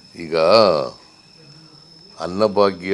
ಈಗ ಅನ್ನಭಾಗ್ಯ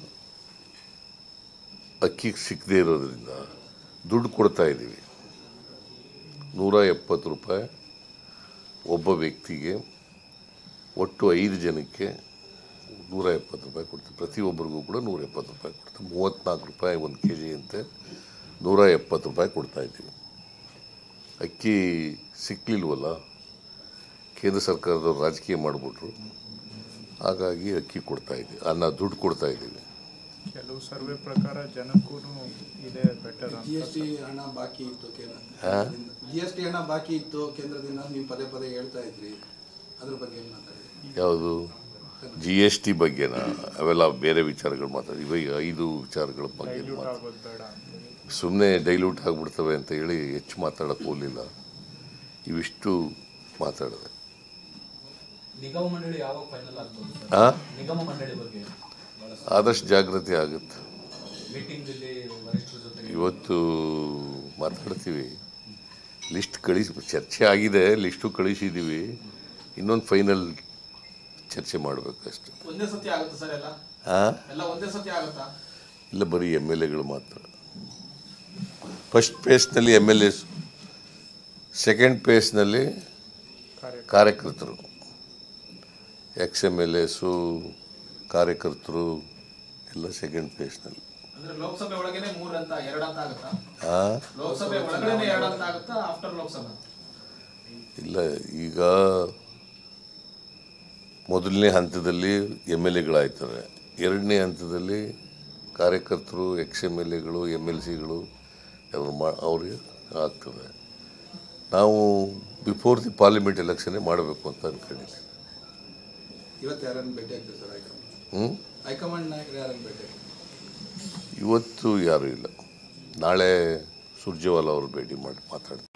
ಅಕ್ಕಿ ಸಿಕ್ಕದೇ ಇರೋದ್ರಿಂದ ದುಡ್ಡು ಕೊಡ್ತಾ ಇದ್ದೀವಿ ನೂರ ಎಪ್ಪತ್ತು ರೂಪಾಯಿ ಒಬ್ಬ ವ್ಯಕ್ತಿಗೆ ಒಟ್ಟು ಐದು ಜನಕ್ಕೆ ನೂರ ಎಪ್ಪತ್ತು ರೂಪಾಯಿ ಕೊಡ್ತೀವಿ ಪ್ರತಿಯೊಬ್ಬರಿಗೂ ಕೂಡ ನೂರ ಎಪ್ಪತ್ತು ರೂಪಾಯಿ ಕೊಡ್ತೀವಿ ಮೂವತ್ತ್ನಾಲ್ಕು ರೂಪಾಯಿ ಒಂದು ಕೆ ಜಿಯಂತೆ ನೂರ ಎಪ್ಪತ್ತು ರೂಪಾಯಿ ಕೊಡ್ತಾ ಇದ್ದೀವಿ ಅಕ್ಕಿ ಸಿಕ್ಕಲಿಲ್ವಲ್ಲ ಕೇಂದ್ರ ಸರ್ಕಾರದವ್ರು ರಾಜಕೀಯ ಮಾಡಿಬಿಟ್ರು ಹಾಗಾಗಿ ಅಕ್ಕಿ ಕೊಡ್ತಾ ಇದ್ದೀವಿ ಅನ್ನ ದುಡ್ಡು ಕೊಡ್ತಾ ಇದ್ದೀವಿ ಕೆಲವು ಸರ್ವೆ ಪ್ರಕಾರ ಜನಕ್ಕೂ ಇದೆ ಬೆಟರ್ ಜಿ ಅಂತ ಎಸ್ ಟಿ ಹಣ ಬಾಕಿ ಇತ್ತು ಕೇಂದ್ರ ಹಾ? ಜಿ ಎಸ್ ಟಿ ಹಣ ಬಾಕಿ ಇತ್ತು ಕೇಂದ್ರದಿಂದ ನೀವು ಪದೇ ಪದೇ ಹೇಳ್ತಾ ಇದ್ರಿ ಅದ್ರ ಬಗ್ಗೆ ಏನು ಮಾತಾಡಿ ಯಾವುದು ಜಿ ಎಸ್ ಟಿ ಬಗ್ಗೆನ ಅವೆಲ್ಲ ಬೇರೆ ವಿಚಾರಗಳು ಮಾತಾಡಿ ಇವಾಗ ಐದು ವಿಚಾರಗಳ ಬಗ್ಗೆ ಡೈಲ್ಯೂಟ್ ಮಾತಾಡಿ ಆಗೋದು ಬೇಡ ಅಂತೇಳಿ ಸುಮ್ಮನೆ ಡೈಲ್ಯೂಟ್ ಆಗಿಬಿಡ್ತವೆ ಅಂತ ಹೇಳಿ ಹೆಚ್ಚು ಮಾತಾಡಕ್ಕೆ ಹೋಗಲಿಲ್ಲ ಇವಿಷ್ಟು ಮಾತಾಡಿದೆ ನಿಗಮ ಮಂಡಳಿ ಯಾವಾಗ ಫೈನಲ್ ಆಗ್ಬೋದು ಸರ್ ಆ? ನಿಗಮ ಮಂಡಳಿ ಬಗ್ಗೆ ಆದಷ್ಟು ಜಾಗೃತಿ ಆಗುತ್ತೆ ಮೀಟಿಂಗ್ ಇಲ್ಲಿ ವರಿಷ್ಠರ ಜೊತೆಗೆ ಇವತ್ತು ಮಾತಾಡ್ತೀವಿ ಲಿಸ್ಟ್ ಕಳಿಸಿ ಚರ್ಚೆ ಆಗಿದೆ ಲಿಸ್ಟು ಕಳಿಸಿದ್ದೀವಿ ಇನ್ನೊಂದು ಫೈನಲ್ ಚರ್ಚೆ ಮಾಡಬೇಕಷ್ಟೆ ಒಂದೇ ಸತಿ ಆಗುತ್ತಾ ಸರ್ ಎಲ್ಲ ಹಾಂ ಎಲ್ಲ ಒಂದೇ ಸತಿ ಆಗುತ್ತಾ ಇಲ್ಲ ಬರೀ ಎಮ್ ಎಲ್ ಎಗಳು ಮಾತ್ರ ಫಸ್ಟ್ ಪೇಸ್ನಲ್ಲಿ ಎಮ್ ಎಲ್ ಎಸ್ ಸೆಕೆಂಡ್ ಪೇಸ್ನಲ್ಲಿ ಕಾರ್ಯ ಕಾರ್ಯಕರ್ತರು ಎಕ್ಸ್ ಎಮ್ ಎಲ್ ಎಸ್ಸು ಕಾರ್ಯಕರ್ತರು ಎಲ್ಲ ಸೆಕೆಂಡ್ ಪೇಸ್ನಲ್ಲಿ ಅಂದ್ರೆ ಲೋಕಸಭೆ ಒಳಗೇನೆ ಮೂರ್ ಅಂತ ಎರಡ್ ಅಂತ ಆಗುತ್ತಾ ಹಾಂ ಲೋಕಸಭೆ ಒಳಗಡೆ ಎರಡ್ ಅಂತ ಆಗುತ್ತಾ ಆಫ್ಟರ್ ಲೋಕಸಭೆ ಇಲ್ಲ ಈಗ ಮೊದಲನೇ ಹಂತದಲ್ಲಿ ಎಮ್ ಎಲ್ ಎಗಳಾಯ್ತಾರೆ ಎರಡನೇ ಹಂತದಲ್ಲಿ ಕಾರ್ಯಕರ್ತರು ಎಕ್ಸ್ ಎಮ್ ಎಲ್ ಎಗಳು ಎಮ್ ಎಲ್ ಸಿಗಳು ಅವ್ರು ಮಾ ಅವ್ರಿಗೆ ಆಗ್ತದೆ ನಾವು ಬಿಫೋರ್ ದಿ ಪಾರ್ಲಿಮೆಂಟ್ ಎಲೆಕ್ಷನ್ನೇ ಮಾಡಬೇಕು ಅಂತ ಅಂದ್ಕೊಂಡಿದ್ದೀವಿ ಇವತ್ತು ಯಾರನ್ನು ಭೇಟಿ ಆಗ್ತೀವಿ ಸರ್ ಹೈಕಮಾಂಡ್ ಹ್ಞೂ ಹೈಕಮಾಂಡ್ ನಾಯಕರು ಯಾರನ್ನು ಭೇಟಿ ಆಗ್ತೀವಿ ಇವತ್ತು ಯಾರೂ ಇಲ್ಲ ನಾಳೆ ಸುರ್ಜೇವಾಲ ಅವರು ಭೇಟಿ ಮಾಡಿ ಮಾತಾಡ್ತಾರೆ